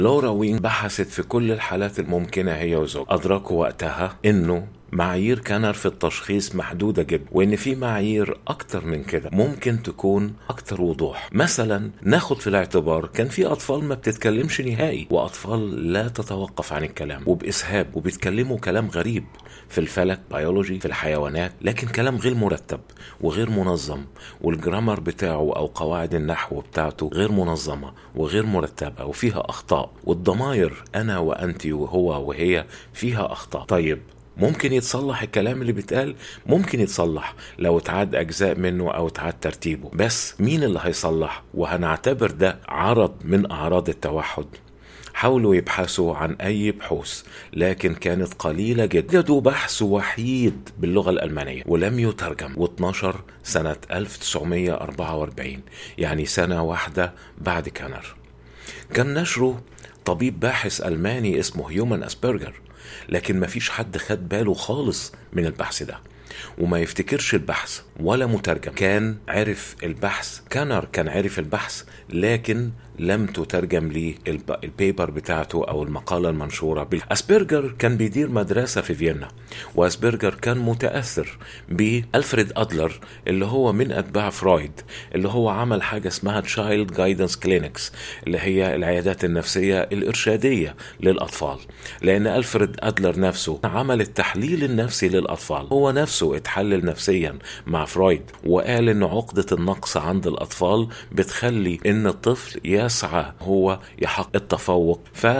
لورا وين بحثت في كل الحالات الممكنة هي وزوجها أدركوا وقتها إنه معايير كانر في التشخيص محدودة جدا وإن في معايير أكتر من كده ممكن تكون أكتر وضوح مثلا ناخد في الاعتبار كان في أطفال ما بتتكلمش نهائي وأطفال لا تتوقف عن الكلام وبإسهاب وبيتكلموا كلام غريب في الفلك بيولوجي في الحيوانات لكن كلام غير مرتب وغير منظم والجرامر بتاعه أو قواعد النحو بتاعته غير منظمة وغير مرتبة وفيها أخطاء والضماير أنا وأنت وهو وهي فيها أخطاء طيب ممكن يتصلح الكلام اللي بيتقال ممكن يتصلح لو اتعاد اجزاء منه او اتعاد ترتيبه بس مين اللي هيصلح وهنعتبر ده عرض من اعراض التوحد حاولوا يبحثوا عن أي بحوث لكن كانت قليلة جدا وجدوا بحث وحيد باللغة الألمانية ولم يترجم و12 سنة 1944 يعني سنة واحدة بعد كانر كان نشره طبيب باحث ألماني اسمه هيومن أسبرجر لكن ما فيش حد خد باله خالص من البحث ده وما يفتكرش البحث ولا مترجم كان عرف البحث كانر كان عرف البحث لكن لم تترجم لي البيبر بتاعته او المقاله المنشوره اسبرجر كان بيدير مدرسه في فيينا واسبرجر كان متاثر بالفريد ادلر اللي هو من اتباع فرويد اللي هو عمل حاجه اسمها تشايلد جايدنس كلينكس اللي هي العيادات النفسيه الارشاديه للاطفال لان الفريد ادلر نفسه عمل التحليل النفسي للاطفال هو نفسه اتحلل نفسيا مع فرويد وقال ان عقده النقص عند الاطفال بتخلي ان الطفل يسعى هو يحقق التفوق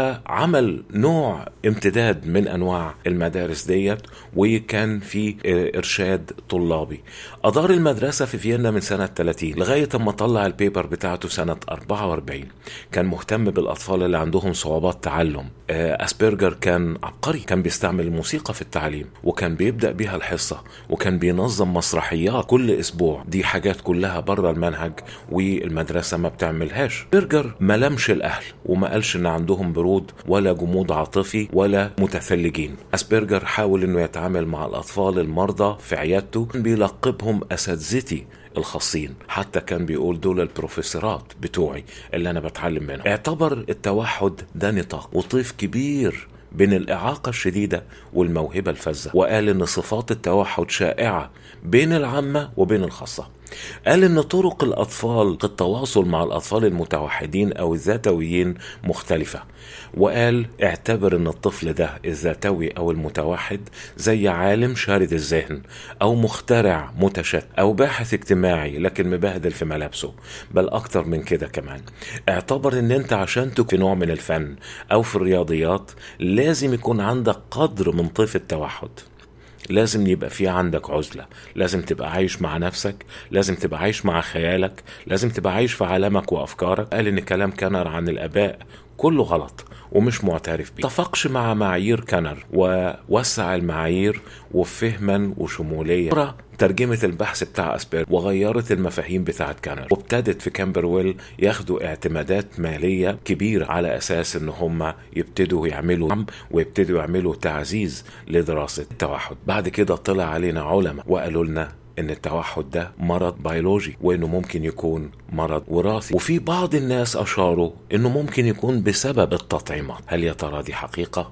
فعمل نوع امتداد من انواع المدارس ديت وكان في ارشاد طلابي ادار المدرسه في فيينا من سنه 30 لغايه اما طلع البيبر بتاعته سنه 44 كان مهتم بالاطفال اللي عندهم صعوبات تعلم اسبرجر كان عبقري كان بيستعمل الموسيقى في التعليم وكان بيبدا بيها الحصه وكان بينظم مسرحيات كل اسبوع دي حاجات كلها بره المنهج والمدرسه ما بتعملهاش برجر ما لمش الاهل وما قالش ان عندهم برود ولا جمود عاطفي ولا متثلجين اسبرجر حاول انه يتعامل مع الاطفال المرضى في عيادته بيلقبهم اساتذتي الخاصين حتى كان بيقول دول البروفيسورات بتوعي اللي انا بتعلم منهم اعتبر التوحد ده نطاق وطيف كبير بين الإعاقة الشديدة والموهبة الفذة وقال إن صفات التوحد شائعة بين العامة وبين الخاصة قال ان طرق الاطفال في التواصل مع الاطفال المتوحدين او الذاتويين مختلفه وقال اعتبر ان الطفل ده الذاتوي او المتوحد زي عالم شارد الذهن او مخترع متشتت او باحث اجتماعي لكن مبهدل في ملابسه بل اكتر من كده كمان اعتبر ان انت عشان تكون في نوع من الفن او في الرياضيات لازم يكون عندك قدر من طيف التوحد لازم يبقى في عندك عزلة لازم تبقى عايش مع نفسك لازم تبقى عايش مع خيالك لازم تبقى عايش في عالمك وأفكارك قال إن كلام كنر عن الآباء كله غلط ومش معترف بيه اتفقش مع معايير كنر ووسع المعايير وفهما وشمولية ترجمت البحث بتاع اسبير وغيرت المفاهيم بتاعت كانر وابتدت في كامبرويل ياخدوا اعتمادات مالية كبيرة على اساس ان هم يبتدوا يعملوا ويبتدوا يعملوا تعزيز لدراسة التوحد بعد كده طلع علينا علماء وقالوا لنا ان التوحد ده مرض بيولوجي وانه ممكن يكون مرض وراثي وفي بعض الناس اشاروا انه ممكن يكون بسبب التطعيمات هل يا ترى دي حقيقة